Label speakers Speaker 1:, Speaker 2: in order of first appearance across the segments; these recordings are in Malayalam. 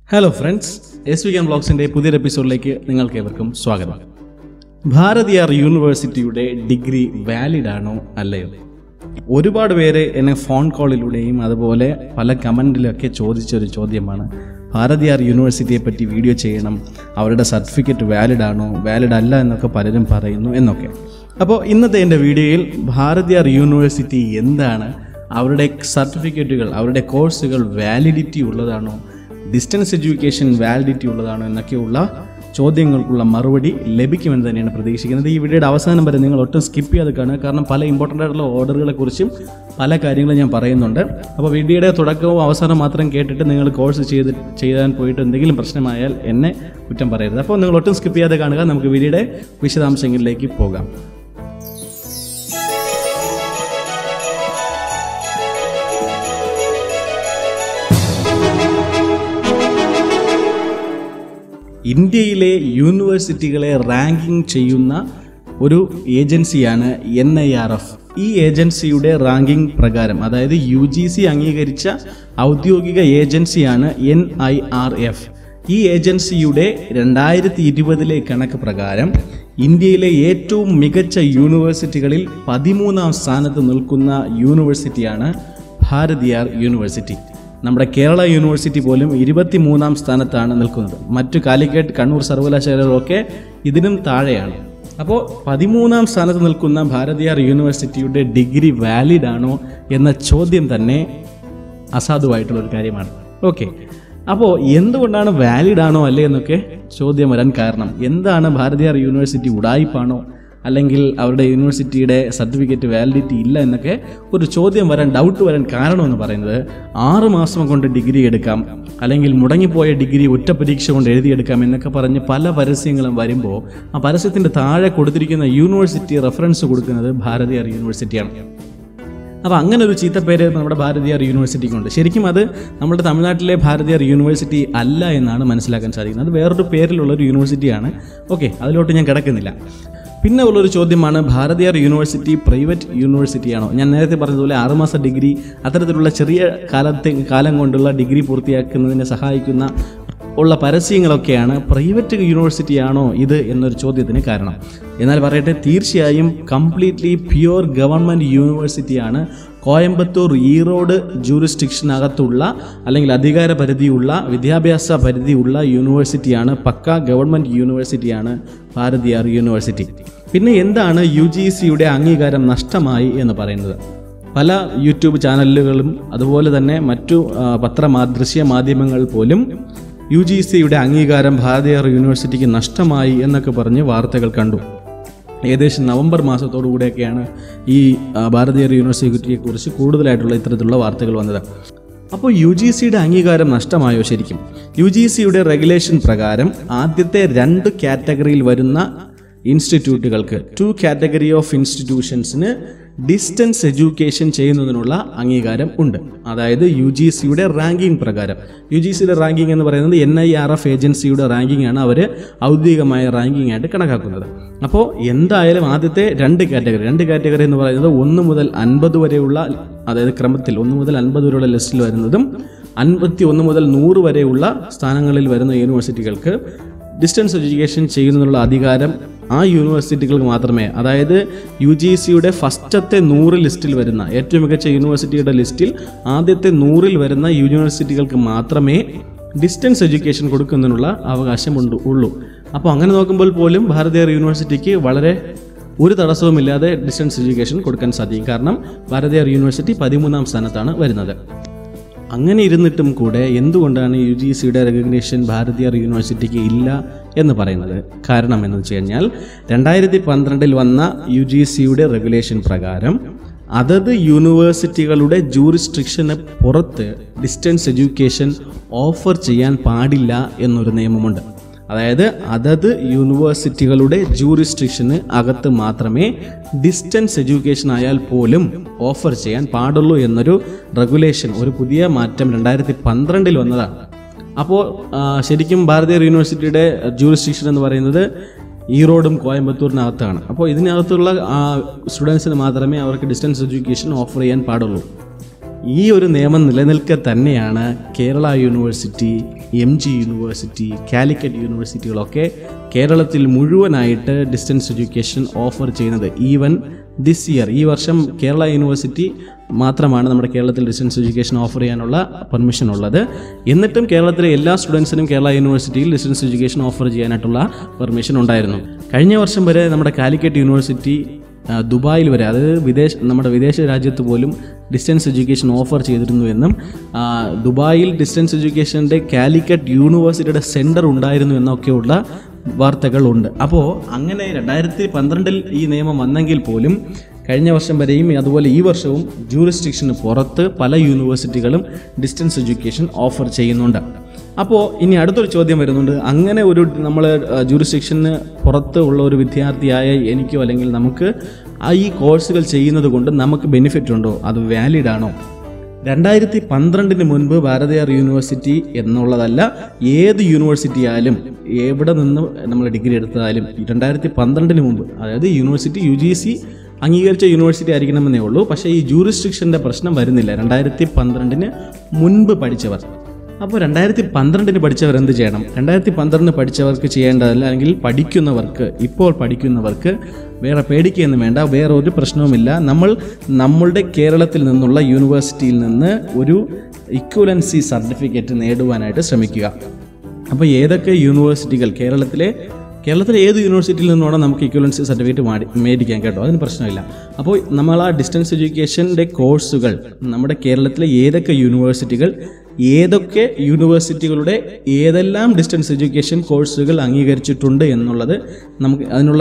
Speaker 1: ഹലോ ഫ്രണ്ട്സ് എസ് വി കൻ ബ്ലോഗ്സിൻ്റെ പുതിയൊരു എപ്പിസോഡിലേക്ക് നിങ്ങൾക്ക് ഏവർക്കും സ്വാഗതം ഭാരതിയാർ യൂണിവേഴ്സിറ്റിയുടെ ഡിഗ്രി വാലിഡ് ആണോ അല്ലയോ ഒരുപാട് പേര് എന്നെ ഫോൺ കോളിലൂടെയും അതുപോലെ പല കമൻറ്റിലൊക്കെ ചോദിച്ചൊരു ചോദ്യമാണ് ഭാരതിയാർ യൂണിവേഴ്സിറ്റിയെ പറ്റി വീഡിയോ ചെയ്യണം അവരുടെ സർട്ടിഫിക്കറ്റ് വാലിഡ് ആണോ വാലിഡ് അല്ല എന്നൊക്കെ പലരും പറയുന്നു എന്നൊക്കെ അപ്പോൾ ഇന്നത്തെ എൻ്റെ വീഡിയോയിൽ ഭാരതിയാർ യൂണിവേഴ്സിറ്റി എന്താണ് അവരുടെ സർട്ടിഫിക്കറ്റുകൾ അവരുടെ കോഴ്സുകൾ വാലിഡിറ്റി ഉള്ളതാണോ ഡിസ്റ്റൻസ് എഡ്യൂക്കേഷൻ വാലിഡിറ്റി ഉള്ളതാണോ എന്നൊക്കെയുള്ള ചോദ്യങ്ങൾക്കുള്ള മറുപടി ലഭിക്കുമെന്ന് തന്നെയാണ് പ്രതീക്ഷിക്കുന്നത് ഈ വീഡിയോയുടെ അവസാനം വരെ നിങ്ങൾ ഒട്ടും സ്കിപ്പ് ചെയ്യാതെ കാണുക കാരണം പല ഇമ്പോർട്ടൻ്റ് ആയിട്ടുള്ള ഓർഡറുകളെ കുറിച്ചും പല കാര്യങ്ങളും ഞാൻ പറയുന്നുണ്ട് അപ്പോൾ വീഡിയോയുടെ തുടക്കവും അവസാനം മാത്രം കേട്ടിട്ട് നിങ്ങൾ കോഴ്സ് ചെയ്ത് ചെയ്യാൻ പോയിട്ട് എന്തെങ്കിലും പ്രശ്നമായാൽ എന്നെ കുറ്റം പറയരുത് അപ്പോൾ നിങ്ങൾ ഒട്ടും സ്കിപ്പ് ചെയ്യാതെ കാണുക നമുക്ക് വീഡിയോയുടെ വിശദാംശങ്ങളിലേക്ക് പോകാം ഇന്ത്യയിലെ യൂണിവേഴ്സിറ്റികളെ റാങ്കിംഗ് ചെയ്യുന്ന ഒരു ഏജൻസിയാണ് എൻ ഐ ആർ എഫ് ഈ ഏജൻസിയുടെ റാങ്കിംഗ് പ്രകാരം അതായത് യു ജി സി അംഗീകരിച്ച ഔദ്യോഗിക ഏജൻസിയാണ് എൻ ഐ ആർ എഫ് ഈ ഏജൻസിയുടെ രണ്ടായിരത്തി ഇരുപതിലെ കണക്ക് പ്രകാരം ഇന്ത്യയിലെ ഏറ്റവും മികച്ച യൂണിവേഴ്സിറ്റികളിൽ പതിമൂന്നാം സ്ഥാനത്ത് നിൽക്കുന്ന യൂണിവേഴ്സിറ്റിയാണ് ഭാരതിയാർ യൂണിവേഴ്സിറ്റി നമ്മുടെ കേരള യൂണിവേഴ്സിറ്റി പോലും ഇരുപത്തി മൂന്നാം സ്ഥാനത്താണ് നിൽക്കുന്നത് മറ്റു കാലിക്കറ്റ് കണ്ണൂർ സർവകലാശാലകളൊക്കെ ഇതിനും താഴെയാണ് അപ്പോൾ പതിമൂന്നാം സ്ഥാനത്ത് നിൽക്കുന്ന ഭാരതിയാർ യൂണിവേഴ്സിറ്റിയുടെ ഡിഗ്രി വാലിഡ് ആണോ എന്ന ചോദ്യം തന്നെ അസാധുവായിട്ടുള്ള ഒരു കാര്യമാണ് ഓക്കെ അപ്പോൾ എന്തുകൊണ്ടാണ് വാലിഡ് ആണോ അല്ലേ എന്നൊക്കെ ചോദ്യം വരാൻ കാരണം എന്താണ് ഭാരതിയാർ യൂണിവേഴ്സിറ്റി ഉടായിപ്പാണോ അല്ലെങ്കിൽ അവരുടെ യൂണിവേഴ്സിറ്റിയുടെ സർട്ടിഫിക്കറ്റ് വാലിഡിറ്റി ഇല്ല എന്നൊക്കെ ഒരു ചോദ്യം വരാൻ ഡൗട്ട് വരാൻ കാരണമെന്ന് പറയുന്നത് ആറ് മാസം കൊണ്ട് ഡിഗ്രി എടുക്കാം അല്ലെങ്കിൽ മുടങ്ങിപ്പോയ ഡിഗ്രി ഒറ്റ പരീക്ഷ കൊണ്ട് എഴുതിയെടുക്കാം എന്നൊക്കെ പറഞ്ഞ് പല പരസ്യങ്ങളും വരുമ്പോൾ ആ പരസ്യത്തിൻ്റെ താഴെ കൊടുത്തിരിക്കുന്ന യൂണിവേഴ്സിറ്റി റെഫറൻസ് കൊടുക്കുന്നത് ഭാരതീയർ യൂണിവേഴ്സിറ്റിയാണ് അപ്പോൾ അങ്ങനെ ഒരു ചീത്തപ്പേര് നമ്മുടെ ഭാരതീയർ യൂണിവേഴ്സിറ്റിക്കുണ്ട് ശരിക്കും അത് നമ്മുടെ തമിഴ്നാട്ടിലെ ഭാരതീയർ യൂണിവേഴ്സിറ്റി അല്ല എന്നാണ് മനസ്സിലാക്കാൻ സാധിക്കുന്നത് അത് വേറൊരു പേരിലുള്ള ഒരു യൂണിവേഴ്സിറ്റിയാണ് ഓക്കെ അതിലോട്ട് ഞാൻ കിടക്കുന്നില്ല പിന്നെ ഉള്ളൊരു ചോദ്യമാണ് ഭാരതീയർ യൂണിവേഴ്സിറ്റി പ്രൈവറ്റ് യൂണിവേഴ്സിറ്റിയാണോ ഞാൻ നേരത്തെ പറഞ്ഞതുപോലെ ആറുമാസ ഡിഗ്രി അത്തരത്തിലുള്ള ചെറിയ കാലത്തെ കാലം കൊണ്ടുള്ള ഡിഗ്രി പൂർത്തിയാക്കുന്നതിനെ സഹായിക്കുന്ന ഉള്ള പരസ്യങ്ങളൊക്കെയാണ് പ്രൈവറ്റ് യൂണിവേഴ്സിറ്റി ആണോ ഇത് എന്നൊരു ചോദ്യത്തിന് കാരണം എന്നാൽ പറയട്ടെ തീർച്ചയായും കംപ്ലീറ്റ്ലി പ്യുവർ ഗവൺമെൻറ് യൂണിവേഴ്സിറ്റിയാണ് കോയമ്പത്തൂർ ഈറോഡ് ജൂറിസ്ഡിക്ഷനകത്തുള്ള അല്ലെങ്കിൽ അധികാര പരിധിയുള്ള വിദ്യാഭ്യാസ പരിധിയുള്ള യൂണിവേഴ്സിറ്റിയാണ് പക്ക ഗവൺമെൻറ് യൂണിവേഴ്സിറ്റിയാണ് ഭാരതിയാർ യൂണിവേഴ്സിറ്റി പിന്നെ എന്താണ് യു ജി സിയുടെ അംഗീകാരം നഷ്ടമായി എന്ന് പറയുന്നത് പല യൂട്യൂബ് ചാനലുകളും അതുപോലെ തന്നെ മറ്റു ആ, പത്രമാ ദൃശ്യ മാധ്യമങ്ങൾ പോലും യു ജി സിയുടെ അംഗീകാരം ഭാരതീയർ യൂണിവേഴ്സിറ്റിക്ക് നഷ്ടമായി എന്നൊക്കെ പറഞ്ഞ് വാർത്തകൾ കണ്ടു ഏകദേശം നവംബർ മാസത്തോടു കൂടെയൊക്കെയാണ് ഈ ആ, ഭാരതീയർ യൂണിവേഴ്സിറ്റിയെക്കുറിച്ച് കൂടുതലായിട്ടുള്ള ഇത്തരത്തിലുള്ള വാർത്തകൾ വന്നത് അപ്പോൾ യു ജി സിയുടെ അംഗീകാരം നഷ്ടമായോ ശരിക്കും യു ജി സിയുടെ റെഗുലേഷൻ പ്രകാരം ആദ്യത്തെ രണ്ട് കാറ്റഗറിയിൽ വരുന്ന ഇൻസ്റ്റിറ്റ്യൂട്ടുകൾക്ക് ടു കാറ്റഗറി ഓഫ് ഇൻസ്റ്റിറ്റ്യൂഷൻസിന് ഡിസ്റ്റൻസ് എഡ്യൂക്കേഷൻ ചെയ്യുന്നതിനുള്ള അംഗീകാരം ഉണ്ട് അതായത് യു ജി സിയുടെ റാങ്കിംഗ് പ്രകാരം യു ജി സിയുടെ റാങ്കിംഗ് എന്ന് പറയുന്നത് എൻ ഐ ആർ എഫ് ഏജൻസിയുടെ റാങ്കിംഗ് ആണ് അവർ ഔദ്യോഗികമായ റാങ്കിംഗ് ആയിട്ട് കണക്കാക്കുന്നത് അപ്പോൾ എന്തായാലും ആദ്യത്തെ രണ്ട് കാറ്റഗറി രണ്ട് കാറ്റഗറി എന്ന് പറയുന്നത് ഒന്ന് മുതൽ അൻപത് വരെയുള്ള അതായത് ക്രമത്തിൽ ഒന്ന് മുതൽ അൻപത് വരെയുള്ള ലിസ്റ്റിൽ വരുന്നതും അൻപത്തി ഒന്ന് മുതൽ നൂറ് വരെയുള്ള സ്ഥാനങ്ങളിൽ വരുന്ന യൂണിവേഴ്സിറ്റികൾക്ക് ഡിസ്റ്റൻസ് എഡ്യൂക്കേഷൻ ചെയ്യുന്നതിനുള്ള അധികാരം ആ യൂണിവേഴ്സിറ്റികൾക്ക് മാത്രമേ അതായത് യു ജി സിയുടെ ഫസ്റ്റത്തെ നൂറ് ലിസ്റ്റിൽ വരുന്ന ഏറ്റവും മികച്ച യൂണിവേഴ്സിറ്റിയുടെ ലിസ്റ്റിൽ ആദ്യത്തെ നൂറിൽ വരുന്ന യൂണിവേഴ്സിറ്റികൾക്ക് മാത്രമേ ഡിസ്റ്റൻസ് എഡ്യൂക്കേഷൻ കൊടുക്കുന്നതിനുള്ള അവകാശമുണ്ട് ഉള്ളൂ അപ്പോൾ അങ്ങനെ നോക്കുമ്പോൾ പോലും ഭാരതീയർ യൂണിവേഴ്സിറ്റിക്ക് വളരെ ഒരു തടസ്സവുമില്ലാതെ ഡിസ്റ്റൻസ് എഡ്യൂക്കേഷൻ കൊടുക്കാൻ സാധിക്കും കാരണം ഭാരതീയർ യൂണിവേഴ്സിറ്റി പതിമൂന്നാം സ്ഥാനത്താണ് വരുന്നത് അങ്ങനെ ഇരുന്നിട്ടും കൂടെ എന്തുകൊണ്ടാണ് യു ജി സിയുടെ റെക്കഗ്നേഷൻ ഭാരതീയർ യൂണിവേഴ്സിറ്റിക്ക് ഇല്ല എന്ന് പറയുന്നത് കാരണം എന്ന് വെച്ച് കഴിഞ്ഞാൽ രണ്ടായിരത്തി പന്ത്രണ്ടിൽ വന്ന യു ജി സിയുടെ റെഗുലേഷൻ പ്രകാരം അതത് യൂണിവേഴ്സിറ്റികളുടെ ജൂറിസ്ട്രിക്ഷന് പുറത്ത് ഡിസ്റ്റൻസ് എഡ്യൂക്കേഷൻ ഓഫർ ചെയ്യാൻ പാടില്ല എന്നൊരു നിയമമുണ്ട് അതായത് അതത് യൂണിവേഴ്സിറ്റികളുടെ ജൂറിസ്ട്രിക്ഷന് അകത്ത് മാത്രമേ ഡിസ്റ്റൻസ് എഡ്യൂക്കേഷൻ ആയാൽ പോലും ഓഫർ ചെയ്യാൻ പാടുള്ളൂ എന്നൊരു റെഗുലേഷൻ ഒരു പുതിയ മാറ്റം രണ്ടായിരത്തി പന്ത്രണ്ടിൽ വന്നതാണ് അപ്പോൾ ആ, ശരിക്കും ഭാരതീയർ യൂണിവേഴ്സിറ്റിയുടെ ജൂറിസ്ട്രിക്ഷൻ എന്ന് പറയുന്നത് ഈറോഡും കോയമ്പത്തൂരിനകത്താണ് അപ്പോൾ ഇതിനകത്തുള്ള സ്റ്റുഡൻസിന് മാത്രമേ അവർക്ക് ഡിസ്റ്റൻസ് എഡ്യൂക്കേഷൻ ഓഫർ ചെയ്യാൻ പാടുള്ളൂ ഈ ഒരു നിയമം നിലനിൽക്കെ തന്നെയാണ് Kerala university M G university Calicut യൂണിവേഴ്സിറ്റികളൊക്കെ കേരളത്തിൽ മുഴുവനായിട്ട് ഡിസ്റ്റൻസ് എഡ്യൂക്കേഷൻ ഓഫർ ചെയ്യുന്നത് ഈവൻ ദിസ് ഇയർ ഈ വർഷം കേരള യൂണിവേഴ്സിറ്റി മാത്രമാണ് നമ്മുടെ കേരളത്തിൽ ഡിസ്റ്റൻസ് എഡ്യൂക്കേഷൻ ഓഫർ ചെയ്യാനുള്ള പെർമിഷൻ ഉള്ളത് എന്നിട്ടും കേരളത്തിലെ എല്ലാ സ്റ്റുഡൻസിനും കേരള യൂണിവേഴ്സിറ്റിയിൽ ഡിസ്റ്റൻസ് എഡ്യൂക്കേഷൻ ഓഫർ ചെയ്യാനായിട്ടുള്ള പെർമിഷൻ ഉണ്ടായിരുന്നു കഴിഞ്ഞ വർഷം വരെ നമ്മുടെ കാലിക്കറ്റ് യൂണിവേഴ്സിറ്റി ആ, ദുബായിൽ വരെ അതായത് വിദേശ നമ്മുടെ വിദേശ രാജ്യത്ത് പോലും ഡിസ്റ്റൻസ് എഡ്യൂക്കേഷൻ ഓഫർ ചെയ്തിരുന്നു എന്നും ആ, ദുബായിൽ ഡിസ്റ്റൻസ് എഡ്യൂക്കേഷൻ്റെ കാലിക്കറ്റ് യൂണിവേഴ്സിറ്റിയുടെ സെൻറ്റർ ഉണ്ടായിരുന്നു എന്നൊക്കെയുള്ള വാർത്തകളുണ്ട് അപ്പോൾ അങ്ങനെ രണ്ടായിരത്തി പന്ത്രണ്ടിൽ ഈ നിയമം വന്നെങ്കിൽ പോലും കഴിഞ്ഞ വർഷം വരെയും അതുപോലെ ഈ വർഷവും ജൂറിസ്ഡിക്ഷന് പുറത്ത് പല യൂണിവേഴ്സിറ്റികളും ഡിസ്റ്റൻസ് എഡ്യൂക്കേഷൻ ഓഫർ ചെയ്യുന്നുണ്ട് അപ്പോൾ ഇനി അടുത്തൊരു ചോദ്യം വരുന്നുണ്ട് അങ്ങനെ ഒരു നമ്മൾ ജൂറിസ്ഡിക്ഷന് പുറത്ത് ഉള്ള ഒരു വിദ്യാർത്ഥിയായ എനിക്കോ അല്ലെങ്കിൽ നമുക്ക് ആ ഈ കോഴ്സുകൾ ചെയ്യുന്നത് കൊണ്ട് നമുക്ക് ബെനിഫിറ്റ് ഉണ്ടോ അത് വാലിഡ് ആണോ രണ്ടായിരത്തി പന്ത്രണ്ടിന് മുൻപ് ഭാരതീയർ യൂണിവേഴ്സിറ്റി എന്നുള്ളതല്ല ഏത് യൂണിവേഴ്സിറ്റി ആയാലും എവിടെ നിന്ന് നമ്മൾ ഡിഗ്രി എടുത്താലും രണ്ടായിരത്തി പന്ത്രണ്ടിന് മുമ്പ് അതായത് യൂണിവേഴ്സിറ്റി യു ജി സി അംഗീകരിച്ച യൂണിവേഴ്സിറ്റി ആയിരിക്കണമെന്നേ ഉള്ളൂ പക്ഷേ ഈ ജൂറിസ്ട്രിക്ഷൻ്റെ പ്രശ്നം വരുന്നില്ല രണ്ടായിരത്തി പന്ത്രണ്ടിന് മുൻപ് പഠിച്ചവർ അപ്പോൾ രണ്ടായിരത്തി പന്ത്രണ്ടിന് പഠിച്ചവർ എന്ത് ചെയ്യണം രണ്ടായിരത്തി പന്ത്രണ്ടിന് പഠിച്ചവർക്ക് ചെയ്യേണ്ടതല്ല അല്ലെങ്കിൽ പഠിക്കുന്നവർക്ക് ഇപ്പോൾ പഠിക്കുന്നവർക്ക് വേറെ പേടിക്കുകയൊന്നും വേണ്ട വേറെ ഒരു പ്രശ്നവുമില്ല നമ്മൾ നമ്മളുടെ കേരളത്തിൽ നിന്നുള്ള യൂണിവേഴ്സിറ്റിയിൽ നിന്ന് ഒരു ഇക്വലൻസി സർട്ടിഫിക്കറ്റ് നേടുവാനായിട്ട് ശ്രമിക്കുക അപ്പോൾ ഏതൊക്കെ യൂണിവേഴ്സിറ്റികൾ കേരളത്തിലെ കേരളത്തിലെ ഏത് യൂണിവേഴ്സിറ്റിയിൽ നിന്നാണ് നമുക്ക് ഇക്വലൻസി സർട്ടിഫിക്കറ്റ് മാടി മേടിക്കാൻ കേട്ടോ അതിന് പ്രശ്നമില്ല അപ്പോൾ നമ്മൾ ആ ഡിസ്റ്റൻസ് എഡ്യൂക്കേഷൻ്റെ കോഴ്സുകൾ നമ്മുടെ കേരളത്തിലെ ഏതൊക്കെ യൂണിവേഴ്സിറ്റികൾ ഏതൊക്കെ യൂണിവേഴ്സിറ്റികളുടെ ഏതെല്ലാം ഡിസ്റ്റൻസ് എഡ്യൂക്കേഷൻ കോഴ്സുകൾ അംഗീകരിച്ചിട്ടുണ്ട് എന്നുള്ളത് നമുക്ക് അതിനുള്ള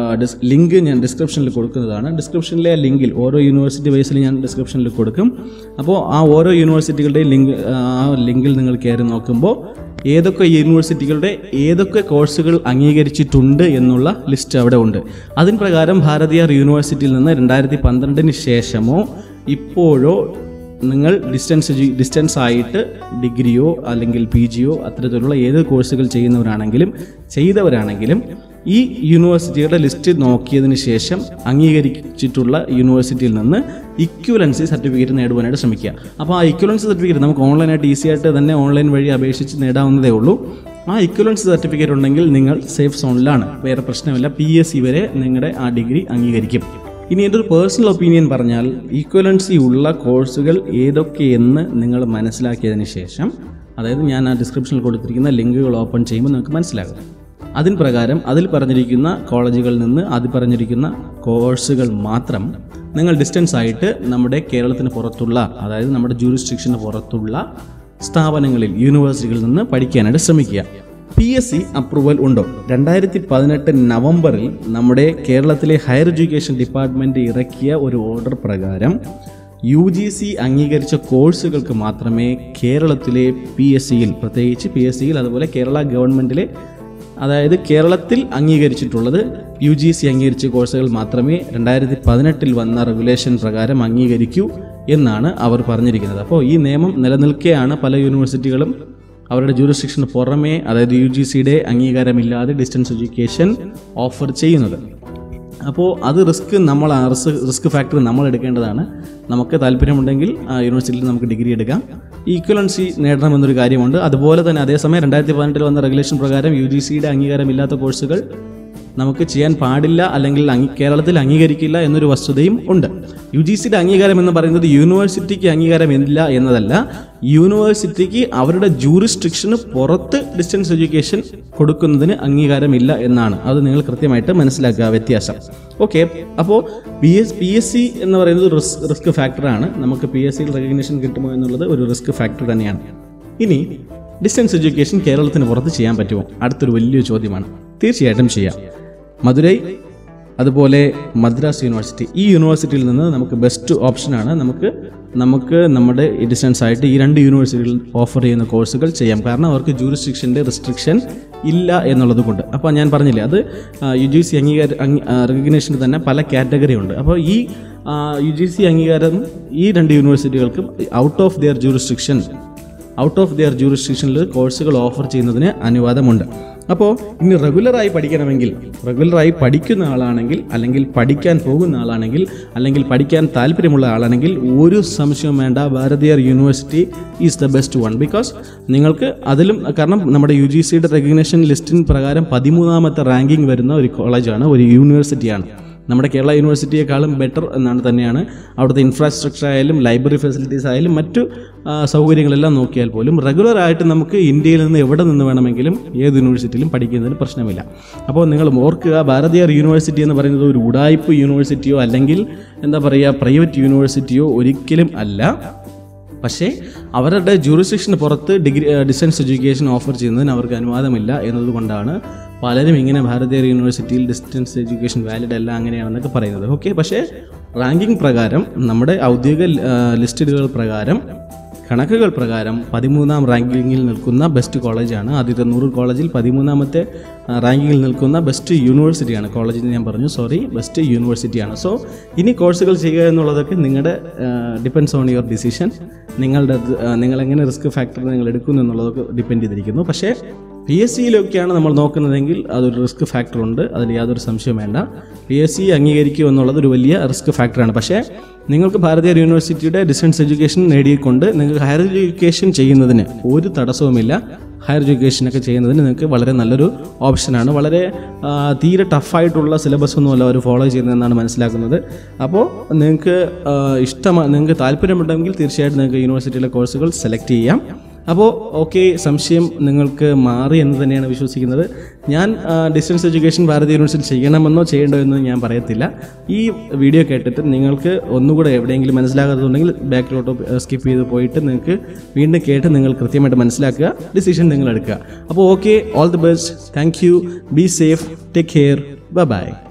Speaker 1: ലിങ്ക് ഞാൻ ഡിസ്ക്രിപ്ഷനിൽ കൊടുക്കുന്നതാണ് ഡിസ്ക്രിപ്ഷനിലെ ആ ലിങ്കിൽ ഓരോ യൂണിവേഴ്സിറ്റി ബേസിൽ ഞാൻ ഡിസ്ക്രിപ്ഷനിൽ കൊടുക്കും അപ്പോൾ ആ ഓരോ യൂണിവേഴ്സിറ്റികളുടെയും ലിങ്ക് ആ ലിങ്കിൽ നിങ്ങൾ കയറി നോക്കുമ്പോൾ ഏതൊക്കെ യൂണിവേഴ്സിറ്റികളുടെ ഏതൊക്കെ കോഴ്സുകൾ അംഗീകരിച്ചിട്ടുണ്ട് എന്നുള്ള ലിസ്റ്റ് അവിടെ ഉണ്ട് അതിന് പ്രകാരം ഭാരതീയർ യൂണിവേഴ്സിറ്റിയിൽ നിന്ന് രണ്ടായിരത്തി പന്ത്രണ്ടിന് ശേഷമോ ഇപ്പോഴോ നിങ്ങൾ ഡിസ്റ്റൻസ് എഡ്യൂ- ഡിസ്റ്റൻസ് ആയിട്ട് ഡിഗ്രിയോ അല്ലെങ്കിൽ പി ജിയോ അത്തരത്തിലുള്ള ഏത് കോഴ്സുകൾ ചെയ്യുന്നവരാണെങ്കിലും ചെയ്തവരാണെങ്കിലും ഈ യൂണിവേഴ്സിറ്റിയുടെ ലിസ്റ്റ് നോക്കിയതിന് ശേഷം അംഗീകരിച്ചിട്ടുള്ള യൂണിവേഴ്സിറ്റിയിൽ നിന്ന് ഇക്വലൻസി സർട്ടിഫിക്കറ്റ് നേടുവാനായിട്ട് ശ്രമിക്കുക അപ്പോൾ ആ ഇക്വലൻസി സർട്ടിഫിക്കറ്റ് നമുക്ക് ഓൺലൈനായിട്ട് ഈസി ആയിട്ട് തന്നെ ഓൺലൈൻ വഴി അപേക്ഷിച്ച് നേടാവുന്നതേ ഉള്ളൂ ആ ഇക്വലൻസി സർട്ടിഫിക്കറ്റ് ഉണ്ടെങ്കിൽ നിങ്ങൾ സേഫ് സോണിലാണ് വേറെ പ്രശ്നമില്ല പി എസ് സി വരെ നിങ്ങളുടെ ആ ഡിഗ്രി അംഗീകരിക്കും ഇനി എൻ്റെ ഒരു പേഴ്സണൽ ഒപ്പീനിയൻ പറഞ്ഞാൽ ഈക്വലൻസി ഉള്ള കോഴ്സുകൾ ഏതൊക്കെയെന്ന് നിങ്ങൾ മനസ്സിലാക്കിയതിന് ശേഷം അതായത് ഞാൻ ആ ഡിസ്ക്രിപ്ഷനിൽ കൊടുത്തിരിക്കുന്ന ലിങ്കുകൾ ഓപ്പൺ ചെയ്യുമ്പോൾ നിങ്ങൾക്ക് മനസ്സിലാകും അതിന് പ്രകാരം അതിൽ പറഞ്ഞിരിക്കുന്ന കോളേജുകളിൽ നിന്ന് അതിൽ പറഞ്ഞിരിക്കുന്ന കോഴ്സുകൾ മാത്രം നിങ്ങൾ ഡിസ്റ്റൻസ് ആയിട്ട് നമ്മുടെ കേരളത്തിന് പുറത്തുള്ള അതായത് നമ്മുടെ ജൂറിസ്ട്രിക്ഷന് പുറത്തുള്ള സ്ഥാപനങ്ങളിൽ യൂണിവേഴ്സിറ്റികളിൽ നിന്ന് പഠിക്കാനായിട്ട് ശ്രമിക്കുക പി എസ് സി അപ്രൂവൽ ഉണ്ടോ രണ്ടായിരത്തി പതിനെട്ട് നവംബറിൽ നമ്മുടെ കേരളത്തിലെ ഹയർ എഡ്യൂക്കേഷൻ ഡിപ്പാർട്ട്മെൻറ്റ് ഇറക്കിയ ഒരു ഓർഡർ പ്രകാരം യു ജി സി അംഗീകരിച്ച കോഴ്സുകൾക്ക് മാത്രമേ കേരളത്തിലെ പി എസ് സിയിൽ പ്രത്യേകിച്ച് പി എസ് സിയിൽ അതുപോലെ കേരള ഗവൺമെൻറ്റിലെ അതായത് കേരളത്തിൽ അംഗീകരിച്ചിട്ടുള്ളത് യു ജി സി അംഗീകരിച്ച കോഴ്സുകൾ മാത്രമേ രണ്ടായിരത്തി പതിനെട്ടിൽ വന്ന റെഗുലേഷൻ പ്രകാരം അംഗീകരിക്കൂ എന്നാണ് അവർ പറഞ്ഞിരിക്കുന്നത് അപ്പോൾ ഈ നിയമം നിലനിൽക്കെയാണ് പല യൂണിവേഴ്സിറ്റികളും അവരുടെ ജൂറിസ്ഡിക്ഷന് പുറമേ അതായത് യു ജി സിയുടെ അംഗീകാരമില്ലാതെ ഡിസ്റ്റൻസ് എഡ്യൂക്കേഷൻ ഓഫർ ചെയ്യുന്നത് അപ്പോൾ അത് റിസ്ക് നമ്മൾ റിസ്ക് റിസ്ക് ഫാക്ടർ നമ്മൾ എടുക്കേണ്ടതാണ് നമുക്ക് താല്പര്യമുണ്ടെങ്കിൽ ആ യൂണിവേഴ്സിറ്റിയിൽ നമുക്ക് ഡിഗ്രി എടുക്കാം ഈക്വലൻസി നേടണമെന്നൊരു കാര്യമുണ്ട് അതുപോലെ തന്നെ അതേസമയം രണ്ടായിരത്തി പതിനെട്ടിൽ വന്ന റെഗുലേഷൻ പ്രകാരം യു ജി സിയുടെ അംഗീകാരമില്ലാത്ത കോഴ്സുകൾ നമുക്ക് ചെയ്യാൻ പാടില്ല അല്ലെങ്കിൽ അംഗീ കേരളത്തിൽ അംഗീകരിക്കില്ല എന്നൊരു വസ്തുതയും ഉണ്ട് യു ജി സിയുടെ അംഗീകാരം എന്ന് പറയുന്നത് യൂണിവേഴ്സിറ്റിക്ക് അംഗീകാരമില്ല എന്നതല്ല യൂണിവേഴ്സിറ്റിക്ക് അവരുടെ ജൂറിസ്ട്രിക്ഷന് പുറത്ത് ഡിസ്റ്റൻസ് എഡ്യൂക്കേഷൻ കൊടുക്കുന്നതിന് അംഗീകാരമില്ല എന്നാണ് അത് നിങ്ങൾ കൃത്യമായിട്ട് മനസ്സിലാക്കുക വ്യത്യാസം ഓക്കെ അപ്പോൾ P S P S C എന്ന് പറയുന്നത് റിസ്ക് റിസ്ക് ഫാക്ടറാണ് നമുക്ക് പി എസ് സിയിൽ റെക്കഗ്നേഷൻ കിട്ടുമോ എന്നുള്ളത് ഒരു റിസ്ക് ഫാക്ടർ തന്നെയാണ് ഇനി ഡിസ്റ്റൻസ് എഡ്യൂക്കേഷൻ കേരളത്തിന് പുറത്ത് ചെയ്യാൻ പറ്റുമോ അടുത്തൊരു വലിയ ചോദ്യമാണ് തീർച്ചയായിട്ടും ചെയ്യാം മധുരൈ അതുപോലെ മദ്രാസ് യൂണിവേഴ്സിറ്റി ഈ യൂണിവേഴ്സിറ്റിയിൽ നിന്ന് നമുക്ക് ബെസ്റ്റ് ഓപ്ഷനാണ് നമുക്ക് നമുക്ക് നമ്മുടെ ഡിസ്റ്റൻസ് ആയിട്ട് ഈ രണ്ട് യൂണിവേഴ്സിറ്റികളിൽ ഓഫർ ചെയ്യുന്ന കോഴ്സുകൾ ചെയ്യാം കാരണം അവർക്ക് ജൂറിസ്ട്രിക്ഷൻ്റെ റെസ്ട്രിക്ഷൻ ഇല്ല എന്നുള്ളത് കൊണ്ട് അപ്പോൾ ഞാൻ പറഞ്ഞില്ലേ അത് യു ജി സി അംഗീകാര റെക്കഗ്നേഷന് തന്നെ പല കാറ്റഗറി ഉണ്ട് അപ്പോൾ ഈ യു ജി സി അംഗീകാരം ഈ രണ്ട് യൂണിവേഴ്സിറ്റികൾക്കും out of their jurisdiction out of their ജൂറിസ്ട്രിക്ഷനിൽ കോഴ്സുകൾ ഓഫർ ചെയ്യുന്നതിന് അനുവാദമുണ്ട് അപ്പോൾ ഇനി റെഗുലറായി പഠിക്കണമെങ്കിൽ റെഗുലറായി പഠിക്കുന്ന ആളാണെങ്കിൽ അല്ലെങ്കിൽ പഠിക്കാൻ പോകുന്ന ആളാണെങ്കിൽ അല്ലെങ്കിൽ പഠിക്കാൻ താല്പര്യമുള്ള ആളാണെങ്കിൽ ഒരു സംശയവും വേണ്ട Bharathiar university is the best one because നിങ്ങൾക്ക് അതിലും കാരണം നമ്മുടെ യു ജി സിയുടെ റെക്കഗ്നേഷൻ ലിസ്റ്റിൻ പ്രകാരം പതിമൂന്നാമത്തെ റാങ്കിങ് വരുന്ന ഒരു കോളേജാണ് ഒരു യൂണിവേഴ്സിറ്റിയാണ് നമ്മുടെ കേരള യൂണിവേഴ്സിറ്റിയെക്കാളും ബെറ്റർ എന്നാണ് തന്നെയാണ് അവിടുത്തെ ഇൻഫ്രാസ്ട്രക്ചർ ആയാലും ലൈബ്രറി ഫെസിലിറ്റീസ് ആയാലും മറ്റു ആ, സൗകര്യങ്ങളെല്ലാം നോക്കിയാൽ പോലും റെഗുലർ ആയിട്ട് നമുക്ക് ഇന്ത്യയിൽ നിന്ന് എവിടെ നിന്ന് വേണമെങ്കിലും ഏത് യൂണിവേഴ്സിറ്റിയിലും പഠിക്കുന്നതിന് പ്രശ്നമില്ല അപ്പോൾ നിങ്ങൾ ഓർക്കുക ഭാരതീയർ യൂണിവേഴ്സിറ്റി എന്ന് പറയുന്നത് ഒരു ഉടായ്പ യൂണിവേഴ്സിറ്റിയോ അല്ലെങ്കിൽ എന്താ പറയുക പ്രൈവറ്റ് യൂണിവേഴ്സിറ്റിയോ ഒരിക്കലും അല്ല പക്ഷേ അവരുടെ ജൂറിസ്ഡിക്ഷന് പുറത്ത് ഡിഗ്രി ഡിസ്റ്റൻസ് എഡ്യൂക്കേഷൻ ഓഫർ ചെയ്യുന്നതിന് അവർക്ക് അനുവാദമില്ല എന്നതുകൊണ്ടാണ് പലരും ഇങ്ങനെ ഭാരതീയ യൂണിവേഴ്സിറ്റിയിൽ ഡിസ്റ്റൻസ് എഡ്യൂക്കേഷൻ വാലിഡ് അല്ല അങ്ങനെയാണെന്നൊക്കെ പറയുന്നത് ഓക്കെ പക്ഷേ റാങ്കിംഗ് പ്രകാരം നമ്മുടെ ഔദ്യോഗിക ലിസ്റ്റുകൾ പ്രകാരം കണക്കുകൾ പ്രകാരം പതിമൂന്നാം റാങ്കിങ്ങിൽ നിൽക്കുന്ന ബെസ്റ്റ് കോളേജാണ് ആദ്യത്തെ നൂറ് കോളേജിൽ പതിമൂന്നാമത്തെ ആ, റാങ്കിങ്ങിൽ നിൽക്കുന്ന ബെസ്റ്റ് യൂണിവേഴ്സിറ്റിയാണ് കോളേജിൽ ഞാൻ പറഞ്ഞു സോറി ബെസ്റ്റ് യൂണിവേഴ്സിറ്റിയാണ് സോ ഇനി കോഴ്സുകൾ ചെയ്യുക എന്നുള്ളതൊക്കെ നിങ്ങളുടെ ഡിപ്പെൻസ് ഓൺ യുവർ ഡിസിഷൻ നിങ്ങളുടെ ആ, നിങ്ങൾ എങ്ങനെ റിസ്ക് ഫാക്ടർ നിങ്ങൾ എടുക്കുന്നു എന്നുള്ളതൊക്കെ ഡിപ്പെൻഡ് ചെയ്തിരിക്കുന്നു പക്ഷേ പി എസ് സിയിലൊക്കെയാണ് നമ്മൾ നോക്കുന്നതെങ്കിൽ അതൊരു റിസ്ക് ഫാക്ടർ ഉണ്ട് അതിൽ യാതൊരു സംശയവും വേണ്ട പി എസ് സി അംഗീകരിക്കുക എന്നുള്ളത് ഒരു വലിയ റിസ്ക് ഫാക്ടറാണ് പക്ഷേ നിങ്ങൾക്ക് ഭാരതീയ യൂണിവേഴ്സിറ്റിയുടെ ഡിസ്റ്റൻസ് എഡ്യൂക്കേഷൻ നേടിക്കൊണ്ട് നിങ്ങൾക്ക് ഹയർ എഡ്യൂക്കേഷൻ ചെയ്യുന്നതിന് ഒരു തടസ്സവുമില്ല ഹയർ എഡ്യൂക്കേഷനൊക്കെ ചെയ്യുന്നതിന് നിങ്ങൾക്ക് വളരെ നല്ലൊരു ഓപ്ഷനാണ് വളരെ ആ, തീരെ ടഫായിട്ടുള്ള സിലബസ് ഒന്നുമല്ല അവർ ഫോളോ ചെയ്യുന്നതെന്നാണ് മനസ്സിലാക്കുന്നത് അപ്പോൾ നിങ്ങൾക്ക് ഇഷ്ടമാണ് നിങ്ങൾക്ക് താല്പര്യമുണ്ടെങ്കിൽ തീർച്ചയായിട്ടും നിങ്ങൾക്ക് യൂണിവേഴ്സിറ്റിയിലെ കോഴ്സുകൾ സെലക്ട് ചെയ്യാം അപ്പോൾ ഓക്കെ സംശയം നിങ്ങൾക്ക് മാറി എന്ന് തന്നെയാണ് വിശ്വസിക്കുന്നത് ഞാൻ ഡിസ്റ്റൻസ് എഡ്യൂക്കേഷൻ ഭാരതീയ യൂണിവേഴ്സിറ്റി ചെയ്യണമെന്നോ ചെയ്യണ്ടോ എന്ന് ഞാൻ പറയത്തില്ല ഈ വീഡിയോ കേട്ടിട്ട് നിങ്ങൾക്ക് ഒന്നുകൂടെ എവിടെയെങ്കിലും മനസ്സിലാകാത്തതുണ്ടെങ്കിൽ ബാക്കിലോട്ട് സ്കിപ്പ് ചെയ്ത് പോയിട്ട് നിങ്ങൾക്ക് വീണ്ടും കേട്ട് നിങ്ങൾ കൃത്യമായിട്ട് മനസ്സിലാക്കുക ഡിസിഷൻ നിങ്ങൾ എടുക്കുക അപ്പോൾ okay all the best thank you be safe take care bye by